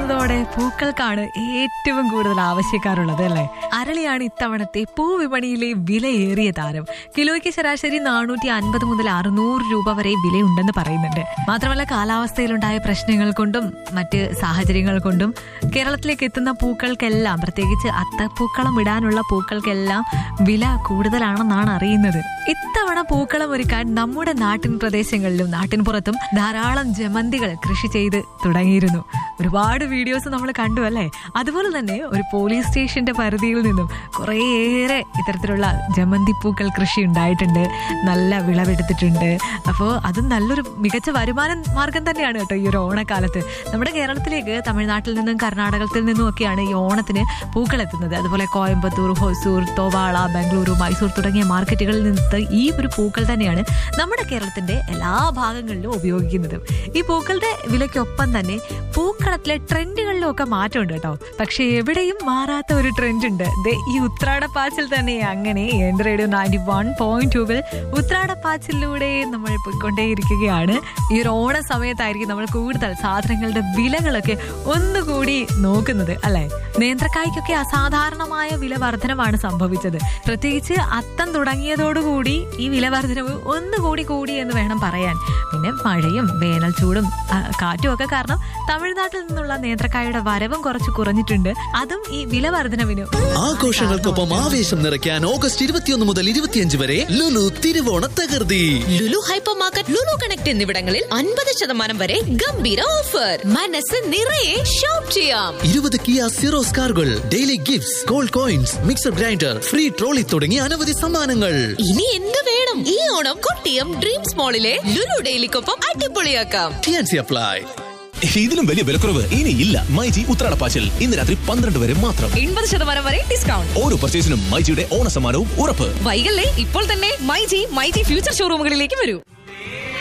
എത്തുന്നതോടെ പൂക്കൾക്കാണ് ഏറ്റവും കൂടുതൽ ആവശ്യക്കാരുള്ളത് അല്ലേ അരളിയാണ് ഇത്തവണത്തെ പൂവിപണിയിലെ വിലയേറിയ താരം കിലോയ്ക്ക് ശരാശരി നാനൂറ്റി അൻപത് മുതൽ അറുന്നൂറ് രൂപ വരെ വിലയുണ്ടെന്ന് പറയുന്നുണ്ട് മാത്രമല്ല കാലാവസ്ഥയിലുണ്ടായ പ്രശ്നങ്ങൾ കൊണ്ടും മറ്റ് സാഹചര്യങ്ങൾ കൊണ്ടും കേരളത്തിലേക്ക് എത്തുന്ന പൂക്കൾക്കെല്ലാം പ്രത്യേകിച്ച് അത്തപ്പൂക്കളം ഇടാനുള്ള പൂക്കൾക്കെല്ലാം വില കൂടുതലാണെന്നാണ് അറിയുന്നത് ഇത്തവണ പൂക്കളം ഒരുക്കാൻ നമ്മുടെ നാട്ടിൻ പ്രദേശങ്ങളിലും നാട്ടിൻ പുറത്തും ധാരാളം ജമന്തികൾ കൃഷി ചെയ്ത് തുടങ്ങിയിരുന്നു ഒരുപാട് വീഡിയോസ് നമ്മൾ കണ്ടു അല്ലേ അതുപോലെ തന്നെ ഒരു പോലീസ് സ്റ്റേഷന്റെ പരിധിയിൽ നിന്നും കുറേയേറെ ഇത്തരത്തിലുള്ള ജമന്തി പൂക്കൾ കൃഷി ഉണ്ടായിട്ടുണ്ട് നല്ല വിളവെടുത്തിട്ടുണ്ട് അപ്പോൾ അതും നല്ലൊരു മികച്ച വരുമാന മാർഗം തന്നെയാണ് കേട്ടോ ഈ ഒരു ഓണക്കാലത്ത് നമ്മുടെ കേരളത്തിലേക്ക് തമിഴ്നാട്ടിൽ നിന്നും കർണാടകത്തിൽ നിന്നും ഒക്കെയാണ് ഈ ഓണത്തിന് പൂക്കൾ എത്തുന്നത് അതുപോലെ കോയമ്പത്തൂർ ഹൊസൂർ തോവാള ബംഗളൂരു മൈസൂർ തുടങ്ങിയ മാർക്കറ്റുകളിൽ നിന്ന് ഈ ഒരു പൂക്കൾ തന്നെയാണ് നമ്മുടെ കേരളത്തിന്റെ എല്ലാ ഭാഗങ്ങളിലും ഉപയോഗിക്കുന്നത് ഈ പൂക്കളുടെ വിലയ്ക്കൊപ്പം തന്നെ പൂക്കളത്തിലെ ട്രെൻഡുകളിലും ഒക്കെ മാറ്റമുണ്ട് കേട്ടോ പക്ഷെ എവിടെയും മാറാത്ത ഒരു ട്രെൻഡ് ഉണ്ട് ദേ ഈ ഉത്രാടപ്പാച്ചിൽ തന്നെ അങ്ങനെ എന്റെ റേഡിയോ നയൻറ്റി വൺ പോയിന്റ് ടൂവിൽ ഉത്രാടപ്പാച്ചിലൂടെ നമ്മൾ പോയിക്കൊണ്ടേയിരിക്കുകയാണ് ഈ ഒരു ഓണ സമയത്തായിരിക്കും നമ്മൾ കൂടുതൽ സാധനങ്ങളുടെ വിലകളൊക്കെ ഒന്നുകൂടി നോക്കുന്നത് അല്ലെ നേന്ത്രക്കായ്ക്കൊക്കെ അസാധാരണമായ വില വർധനമാണ് സംഭവിച്ചത് പ്രത്യേകിച്ച് അത്തം തുടങ്ങിയതോടുകൂടി ഈ വില വർധനവ് ഒന്നുകൂടി കൂടി എന്ന് വേണം പറയാൻ പിന്നെ മഴയും വേനൽ ചൂടും ആ, കാറ്റും ഒക്കെ കാരണം തമിഴ്നാട്ടിൽ നിന്നുള്ള നേന്ത്രക്കായുടെ വരവും കുറച്ച് കുറഞ്ഞിട്ടുണ്ട് അതും ഈ വില വർധനവിന് ആഘോഷങ്ങൾക്കൊപ്പം ആവേശം നിറയ്ക്കാൻ ഓഗസ്റ്റ് ഇരുപത്തിയൊന്ന് മുതൽ ഇരുപത്തിയഞ്ച് വരെ ലുലു തിരുവോണ തകർത്തി Lulu hyper market Lulu connect എന്നിവിടങ്ങളിൽ അൻപത് ശതമാനം വരെ ഗംഭീര ഓഫർ മനസ്സ് നിറയെ ഷോപ്പ് ചെയ്യാം ഇരുപത് കിയ സീറോസ് കാറുകൾ daily gifts gold coins mixer grinder free trolley തുടങ്ങിയ അനവധി സമ്മാനങ്ങൾ ഇനി എന്ത് വേണം ഈ ഓണം കൊട്ടിയം ഡ്രീംസ് മോളിലെ ലുലു ഡെയിലിക്കൊപ്പം അടിപൊളിയാക്കാം ടിയാൻസി അപ്ലൈ ഇതിലും വലിയ വിലക്കുറവ് ഇനി ഇല്ല മൈജി ഉത്രാടപ്പാച്ചിൽ ഇന്ന് രാത്രി പന്ത്രണ്ട് വരെ മാത്രം എൺപത് ശതമാനം വരെ ഡിസ്കൗണ്ട് ഓരോ പർച്ചേസിനും മൈജിയുടെ ഓണസമ്മാനവും ഉറപ്പ് വൈകല്ലേ ഇപ്പോൾ തന്നെ മൈജി മൈജി ഫ്യൂച്ചർ ഷോറൂമുകളിലേക്ക് വരൂ